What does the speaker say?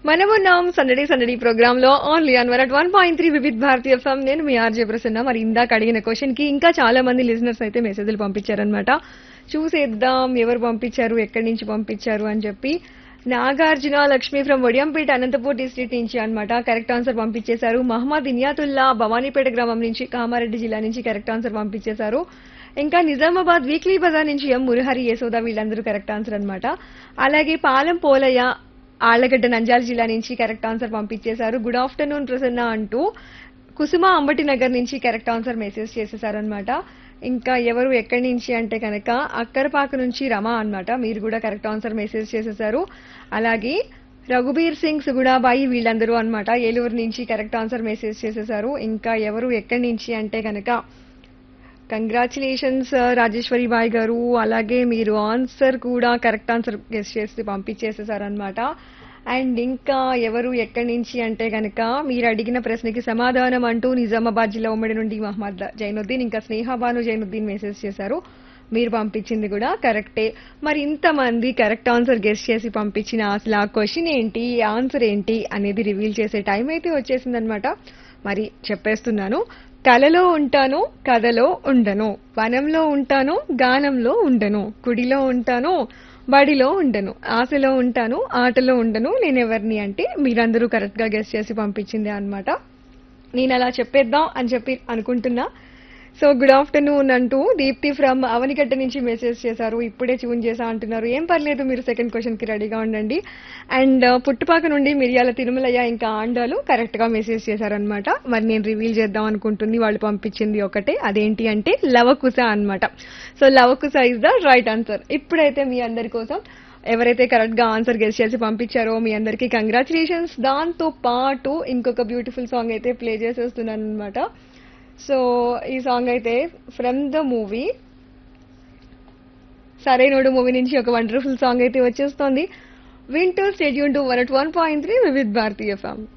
మనమున్నాం సందడి సందడి ప్రోగ్రామ్ లో only Anwar at one point three Vividh Bharati FM నేను మీ ఆర్జే ప్రసన్న మరి ఇందాక అడిగిన క్వశ్చన్ కి ఇంకా చాలా మంది లిజనర్స్ అయితే మెసేజ్లు పంపించారనమాట చూసేద్దాం ఎవరు పంపించారు ఎక్కడి నుంచి పంపించారు అని చెప్పి నాగార్జున లక్ష్మి ఫ్రమ్ వడియంపేట అనంతపూర్ డిస్ట్రిక్ట్ నుంచి అన్నమాట కరెక్ట్ ఆన్సర్ పంపించేశారు మహమ్మద్ ఇనియాతుల్లా భవానీపేట గ్రామం నుంచి కామారెడ్డి జిల్లా నుంచి కరెక్ట్ ఆన్సర్ పంపించేశారు ఇంకా నిజామాబాద్ వీక్లీ బజార్ నుంచి ఎం మురహరి యశోద వీళ్ళందరూ కరెక్ట్ ఆన్సర్ అన్నమాట అలాగే పాలెం పోలయ్య ఆళ్లగడ్డ నంద్యాల జిల్లా నుంచి కరెక్ట్ ఆన్సర్ పంపించేశారు గుడ్ ఆఫ్టర్నూన్ ప్రసన్న అంటూ కుసుమ అంబటి నగర్ నుంచి కరెక్ట్ ఆన్సర్ మెసేజ్ చేసేసారనమాట ఇంకా ఎవరు ఎక్కడి నుంచి అంటే కనుక అక్కరపాక నుంచి రమ అన్నమాట మీరు కూడా కరెక్ట్ ఆన్సర్ మెసేజ్ చేసేసారు అలాగే రఘుబీర్ సింగ్ సుగుడాబాయి వీళ్ళందరూ అన్నమాట ఏలూరు నుంచి కరెక్ట్ ఆన్సర్ మెసేజ్ చేసేసారు ఇంకా ఎవరు ఎక్కడి నుంచి అంటే కనుక కంగ్రాచులేషన్స్ రాజేశ్వరి బాయ్ గారు అలాగే మీరు ఆన్సర్ కూడా కరెక్ట్ ఆన్సర్ గెస్ట్ చేసి పంపించేసేసారనమాట అండ్ ఇంకా ఎవరు ఎక్కడి నుంచి అంటే కనుక మీరు అడిగిన ప్రశ్నకి సమాధానం అంటూ నిజామాబాద్ జిల్లా ఉమ్మడి నుండి మహమ్మద్ జైనుద్దీన్ ఇంకా స్నేహాబాను జైనుద్దీన్ మెసేజ్ చేశారు మీరు పంపించింది కూడా కరెక్టే మరి ఇంతమంది కరెక్ట్ ఆన్సర్ గెస్ట్ చేసి పంపించిన అసలు ఆ క్వశ్చన్ ఏంటి ఆన్సర్ ఏంటి అనేది రివీల్ చేసే టైం అయితే వచ్చేసిందనమాట మరి చెప్పేస్తున్నాను కలలో ఉంటాను కథలో ఉండను వనంలో ఉంటాను గానంలో ఉండను కుడిలో ఉంటాను బడిలో ఉండను ఆశలో ఉంటాను ఆటలో ఉండను నేను ఎవరిని అంటే మీరందరూ కరెక్ట్ గా గెస్ట్ చేసి పంపించింది అన్నమాట నేను అలా చెప్పేద్దాం అని చెప్పి అనుకుంటున్నా సో గుడ్ ఆఫ్టర్నూన్ అంటూ దీప్తి ఫ్రమ్ అవనిగడ్డ నుంచి మెసేజ్ చేశారు ఇప్పుడే ట్యూన్ చేసా అంటున్నారు ఏం పర్లేదు మీరు సెకండ్ క్వశ్చన్ కి రెడీగా ఉండండి అండ్ పుట్టుపాక నుండి మిరియాల తిరుమలయ్య ఇంకా ఆండాలు కరెక్ట్ గా మెసేజ్ చేశారనమాట మరి నేను రివీల్ చేద్దాం అనుకుంటుంది వాళ్ళు పంపించింది ఒకటే అదేంటి అంటే లవకుశ అన్నమాట so Lava Kusha is the right answer ఇప్పుడైతే మీ అందరి కోసం ఎవరైతే కరెక్ట్ గా ఆన్సర్ గెస్ట్ చేసి పంపించారో మీ అందరికీ కంగ్రాచులేషన్స్ దాంతో పాటు ఇంకొక బ్యూటిఫుల్ సాంగ్ అయితే ప్లే చేసేస్తున్నాను అనమాట సో ఈ సాంగ్ అయితే from the movie Sarainodu movie నుంచి ఒక వండర్ఫుల్ సాంగ్ అయితే వచ్చేస్తోంది వింటూ stadium to one at one point three Vividh Bharati FM